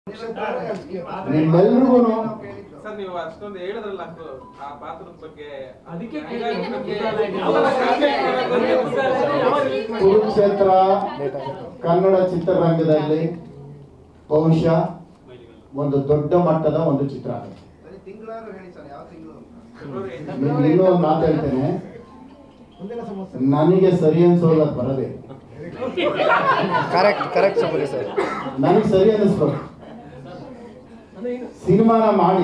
ನಿಮ್ಮೆಲ್ರಿಗೂ ಸರ್ ನೀವು ಅಷ್ಟೊಂದು ಹೇಳಿದ್ರಲ್ಲ ಅಷ್ಟು ಆ ಪಾತ್ರದ ಬಗ್ಗೆ ಅದಕ್ಕೆ ಹಂಗಾಗಿ ನಿಮಗೆ ಕುರುಕ್ಷೇತ್ರ ಕನ್ನಡ ಚಿತ್ರರಂಗದಲ್ಲಿ ಬಹುಶಃ ಒಂದು ದೊಡ್ಡ ಮಟ್ಟದ ಒಂದು ಚಿತ್ರ ಆಗುತ್ತೆ ತಿಂಗಳಾರು ಹೇಳಿ ಸರ್ ಯಾವ ತಿಂಗಳು ಫೆಬ್ರವರಿ ನಿಮ್ಗೆ ಇನ್ನೂ ಒಂದು ಮಾತು ಹೇಳ್ತೇನೆ ನನಗೆ ಸರಿ ಅನ್ಸೋಲ್ಲ ಅದು ಬರದೆ ಕರೆಕ್ಟ್ ಕರೆಕ್ಟ್ ಸುಬ್ರಿ ಸರ್ ನನಗೆ ಸರಿ ಅನ್ನಿಸ್ಬೇಕು ಸಿನಿಮಾನ ಮಾಡಿ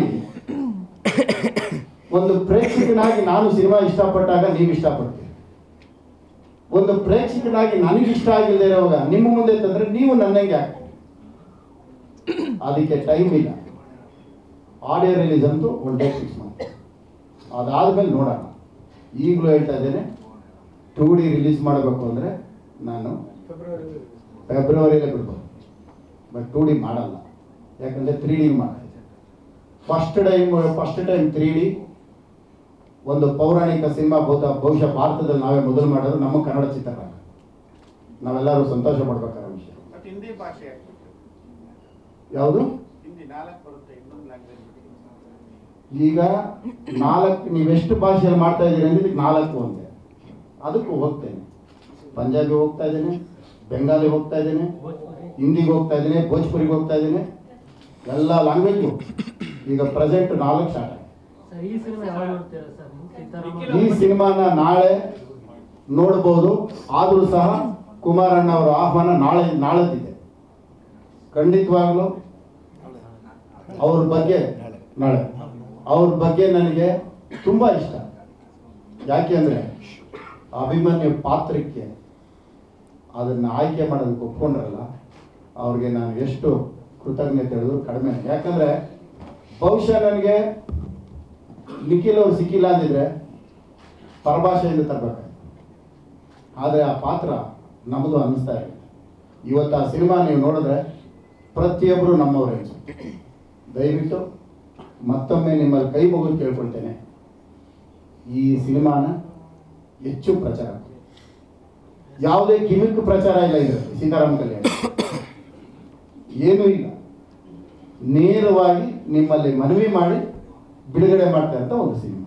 ಒಂದು ಪ್ರೇಕ್ಷಕನಾಗಿ ನಾನು ಸಿನಿಮಾ ಇಷ್ಟಪಟ್ಟಾಗ ನೀವು ಇಷ್ಟಪಡ್ತೀರಿ ಒಂದು ಪ್ರೇಕ್ಷಕನಾಗಿ ನನಗೆ ಇಷ್ಟ ಆಗಿಲ್ಲದೆ ಇರುವಾಗ ನಿಮ್ಮ ಮುಂದೆ ತಂದ್ರೆ ನೀವು ನನ್ನಂಗೆ ಆಗ್ತೀರಿ ಅದಕ್ಕೆ ಟೈಮ್ ಇಲ್ಲ ಆಡಿಯೋ ರಿಲೀಸ್ ಅಂತೂ ಒನ್ ಡೇ ಫಿಕ್ಸ್ ಮಾಡಿ ಅದಾದ್ಮೇಲೆ ನೋಡೋಣ ಈಗಲೂ ಹೇಳ್ತಾ ಇದ್ದೇನೆ ಟೂ ಡಿ ರಿಲೀಸ್ ಮಾಡಬೇಕು ಅಂದರೆ ನಾನು ಫೆಬ್ರವರಿಯಲ್ಲೇ ಬಿಡ್ಬೋದು ಬಟ್ ಟೂ ಡಿ ಮಾಡಲ್ಲ ಯಾಕಂದರೆ ತ್ರೀ ಡಿ ಮಾಡ್ತಿದ್ದೆ first time first time three D ಒಂದು ಪೌರಾಣಿಕ ಸಿನಿಮಾ ಬಹುತ ಬಹುಶಃ ಭಾರತದಲ್ಲಿ ನಾವೇ ಮೊದಲು ಮಾಡೋದು ನಮ್ಮ ಕನ್ನಡ ಚಿತ್ರರಂಗ ನಾವೆಲ್ಲರೂ ಸಂತೋಷ ಪಡ್ಬೇಕಾದ ವಿಷಯ ಬಟ್ ಹಿಂದಿ ಭಾಷೆ ಆಗ್ತದೆ ಯಾವುದು ಹಿಂದಿ ನಾಲ್ಕು ಬರುತ್ತೆ ಇನ್ನೊಂದು ಲ್ಯಾಂಗ್ವೇಜ್ ಈಗ ನಾಲ್ಕು ನೀವೆಷ್ಟು ಭಾಷೆಯಲ್ಲಿ ಮಾಡ್ತಾ ಇದ್ದೀರಿ ಅಂದ್ರೆ ಇದಕ್ಕೆ ನಾಲ್ಕು ಒಂದೇ ಅದಕ್ಕೂ ಹೋಗ್ತೇನೆ ಪಂಜಾಬಿ ಹೋಗ್ತಾ ಇದ್ದೇನೆ ಬೆಂಗಾಲಿ ಹೋಗ್ತಾ ಇದ್ದೇನೆ ಹಿಂದಿಗೆ ಹೋಗ್ತಾ ಇದ್ದೇನೆ ಭೋಜ್ಪುರಿಗೆ ಹೋಗ್ತಾ ಇದ್ದೇನೆ ಎಲ್ಲ ಲ್ಯಾಂಗ್ವೇಜು ಈಗ ಪ್ರೆಸೆಂಟ್ ನಾಲ್ಕು ಸ್ಟಾರ್ಟ್ ಆಗಿದೆ ಸರ್ ಈ ಸಿನಿಮಾ ಯಾವಾಗ ನೋಡ್ತೀರಾ ಸರ್ ನೀವು ಸಿತಾರಾಮ ಈ ಸಿನಿಮಾನ ನಾಳೆ ನೋಡ್ಬೋದು ಆದರೂ ಸಹ ಕುಮಾರಣ್ಣ ಅವರ ಆಹ್ವಾನ ನಾಳೆ ನಾಳೆದಿದೆ ಖಂಡಿತವಾಗ್ಲೂ ಅವ್ರ ಬಗ್ಗೆ ನಾಳೆ ಅವ್ರ ಬಗ್ಗೆ ನನಗೆ ತುಂಬ ಇಷ್ಟ ಯಾಕೆಂದ್ರೆ ಅಭಿಮನ್ಯು ಪಾತ್ರಕ್ಕೆ ಅದನ್ನು ಆಯ್ಕೆ ಮಾಡೋದಕ್ಕೆ ಒಪ್ಕೊಂಡ್ರಲ್ಲ ಅವ್ರಿಗೆ ನಾನು ಎಷ್ಟು ಕೃತಜ್ಞತೆ ಹೇಳಿದ್ರು ಕಡಿಮೆ ಯಾಕಂದ್ರೆ ಬಹುಶಃ ನನಗೆ ನಿಖಿಲ್ ಅವ್ರು ಸಿಕ್ಕಿಲ್ಲ ಅಂದಿದ್ರೆ ಪರಭಾಷೆಯಿಂದ ತರಬೇಕಾಗಿತ್ತು ಆದರೆ ಆ ಪಾತ್ರ ನಮ್ಮದು ಅನ್ನಿಸ್ತಾ ಇದೆ ಇವತ್ತು ಆ ಸಿನಿಮಾ ನೀವು ನೋಡಿದ್ರೆ ಪ್ರತಿಯೊಬ್ಬರು ನಮ್ಮವರೇ ಅನ್ಸುತ್ತೆ ದಯವಿಟ್ಟು ಮತ್ತೊಮ್ಮೆ ನಿಮ್ಮಲ್ಲಿ ಕೈ ಮುಗಿದು ಕೇಳ್ಕೊಳ್ತೇನೆ ಈ ಸಿನಿಮಾನ ಹೆಚ್ಚು ಪ್ರಚಾರ ಮಾಡಿ. ಯಾವುದೇ ಗಿಮಿಕ್ ಪ್ರಚಾರ ಇಲ್ಲ ಇದರಲ್ಲಿ ಸೀತಾರಾಮ ಕಲ್ಯಾಣ ಏನೂ ಇಲ್ಲ ನೇರವಾಗಿ ನಿಮ್ಮಲ್ಲಿ ಮನವಿ ಮಾಡಿ ಬಿಡುಗಡೆ ಮಾಡ್ತಾ ಇರೋಂಥ ಒಂದು ಸಿನಿಮಾ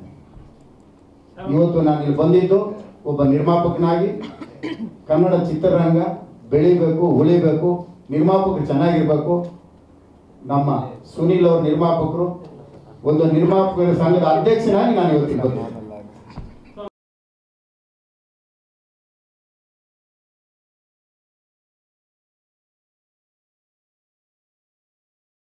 ಇವತ್ತು ನಾನು ಇಲ್ಲಿ ಬಂದಿದ್ದು ಒಬ್ಬ ನಿರ್ಮಾಪಕನಾಗಿ ಕನ್ನಡ ಚಿತ್ರರಂಗ ಬೆಳಿಬೇಕು ಉಳಿಬೇಕು ನಿರ್ಮಾಪಕರು ಚೆನ್ನಾಗಿರ್ಬೇಕು ನಮ್ಮ ಸುನಿಲ್ ಅವ್ರ ನಿರ್ಮಾಪಕರು ಒಂದು ನಿರ್ಮಾಪಕರ ಸಂಘದ ಅಧ್ಯಕ್ಷನಾಗಿ ನಾನು ಇವತ್ತಿಗೆ ಬಂದಿದ್ದೆ